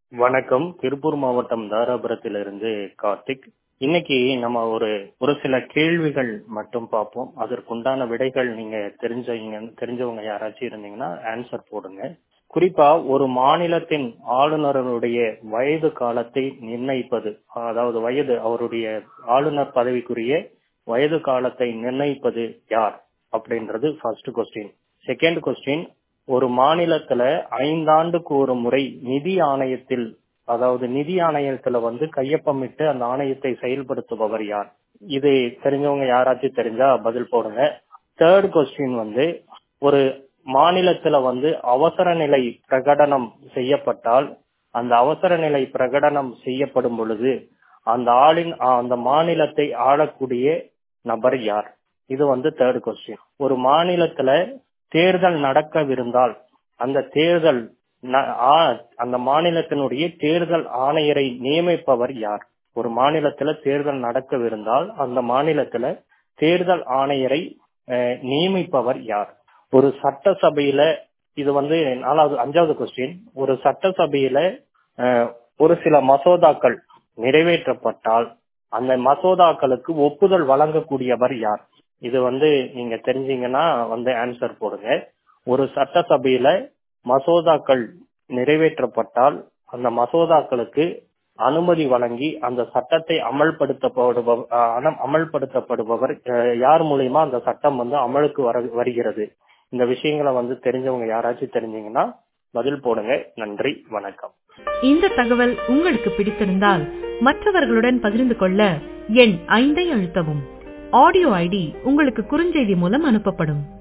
வணக்கம் திருப்பூர் மாவட்டம் தாராபுரத்திலிருந்து கார்த்திக் இன்னைக்கு நம்ம ஒரு ஒரு சில கேள்விகள் மட்டும் பார்ப்போம் அதற்குண்டான விடைகள் நீங்க தெரிஞ்சவங்க தெரிஞ்சவங்க யாராச்சும் இருந்தீங்கன்னா ஆன்சர் போடுங்க குறிப்பா ஒரு மாநிலத்தின் ஆளுநருடைய வயது காலத்தை நிர்ணயிப்பது அதாவது வயது அவருடைய ஆளுநர் பதவிக்குரிய வயது காலத்தை நிர்ணயிப்பது யார் அப்படின்றது ஃபர்ஸ்ட் கொஸ்டின் செகண்ட் கொஸ்டின் ஒரு மாநிலத்துல ஐந்தாண்டுக்கு ஒரு முறை நிதி ஆணையத்தில் அதாவது நிதி ஆணையத்துல வந்து கையொப்பமிட்டு அந்த ஆணையத்தை செயல்படுத்துபவர் யார் இது தெரிஞ்சவங்க யாராச்சும் தெரிஞ்சா பதில் போடுங்க தேர்ட் கொஸ்டின் வந்து ஒரு மாநிலத்துல வந்து அவசர நிலை பிரகடனம் செய்யப்பட்டால் அந்த அவசர நிலை பிரகடனம் செய்யப்படும் பொழுது அந்த ஆளின் அந்த மாநிலத்தை ஆளக்கூடிய நபர் யார் இது வந்து தேர்ட் கொஸ்டின் ஒரு மாநிலத்துல தேர்தல் நடக்கவிருந்தால் அந்த தேர்தல் அந்த மாநிலத்தினுடைய தேர்தல் ஆணையரை நியமிப்பவர் யார் ஒரு மாநிலத்துல தேர்தல் நடக்கவிருந்தால் அந்த மாநிலத்துல தேர்தல் ஆணையரை நியமிப்பவர் யார் ஒரு சட்டசபையில இது வந்து நாலாவது அஞ்சாவது கொஸ்டின் ஒரு சட்டசபையில ஒரு சில மசோதாக்கள் நிறைவேற்றப்பட்டால் அந்த மசோதாக்களுக்கு ஒப்புதல் வழங்கக்கூடியவர் யார் இது வந்து நீங்க தெரிஞ்சீங்கன்னா வந்து ஆன்சர் போடுங்க ஒரு சட்டசபையில மசோதாக்கள் நிறைவேற்றப்பட்டால் அந்த மசோதாக்களுக்கு அனுமதி வழங்கி அந்த சட்டத்தை அமல்படுத்தப்படுபவர் அமல்படுத்தப்படுபவர் யார் மூலியமா அந்த சட்டம் வந்து அமலுக்கு வர வருகிறது இந்த விஷயங்களை வந்து தெரிஞ்சவங்க யாராச்சும் தெரிஞ்சீங்கன்னா பதில் போடுங்க நன்றி வணக்கம் இந்த தகவல் உங்களுக்கு பிடித்திருந்தால் மற்றவர்களுடன் பகிர்ந்து கொள்ள எண் ஐந்தை அழுத்தவும் ஆடியோ ஐடி உங்களுக்கு குறுஞ்செய்தி மூலம் அனுப்பப்படும்